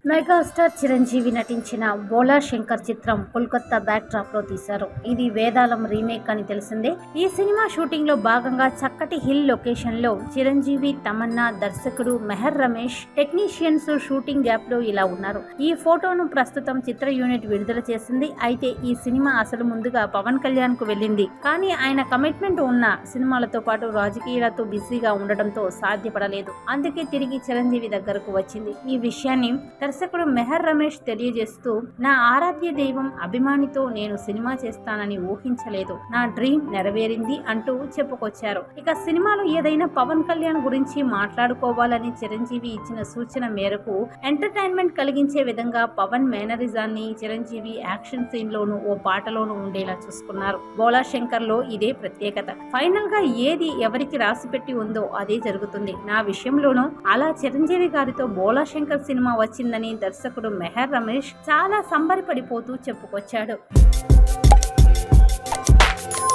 megastar Chiranjeevi నటించిన బోలా శంకర్ చిత్రం Kolkata back drop లో తీశారు ఇది వేదాలం రీమేక్ అని తెలిసిందే ఈ సినిమా షూటింగ్ లో భాగంగా చక్కటి హిల్ లొకేషన్ లో చిరంజీవి తమన్నా దర్శకుడు Mehar Ramesh technicians shooting gap లో ఇలా ఉన్నారు ఈ ఫోటోను ప్రస్తుతం చిత్ర యూనిట్ విడుదల చేసింది అయితే ఈ సినిమా అసలు ముందుగా పవన్ కళ్యాణ్ కు వెళ్ళింది కానీ ఆయన కమిట్మెంట్ ఉన్న సినిమాలతో పాటు రాజకీయాలతో బిజీగా ఉండడంతో సాధ్యపడలేదు అందుకే తిరిగి చిరంజీవి దగ్గరకు వచ్చింది ఈ విషయాన్ని దర్శకుడు మెహర్ రమేష్ తెలియజేస్తూ నా ఆరాధ్య దైవం అభిమానితో నేను సినిమా చేస్తానని ఊహించలేదు నా డ్రీమ్ నెరవేరింది అంటూ చెప్పుకొచ్చారు ఇక సినిమాలో ఏదైనా పవన్ కళ్యాణ్ గురించి మాట్లాడుకోవాలని చిరంజీవి ఇచ్చిన సూచన మేరకు ఎంటర్టైన్మెంట్ కలిగించే విధంగా పవన్ మేనరిజాన్ని చిరంజీవి యాక్షన్ సీన్ లోను ఓ పాటలోను ఉండేలా చూసుకున్నారు బోలా శంకర్ లో ఇదే ప్రత్యేకత ఫైనల్ గా ఏది ఎవరికి రాసి పెట్టి ఉందో అదే జరుగుతుంది నా విషయంలోనూ అలా చిరంజీవి గారితో బోలా శంకర్ సినిమా వచ్చిందని దర్శకుడు మెహర్ రమేష్ చాలా సంబరపడిపోతూ చెప్పుకొచ్చాడు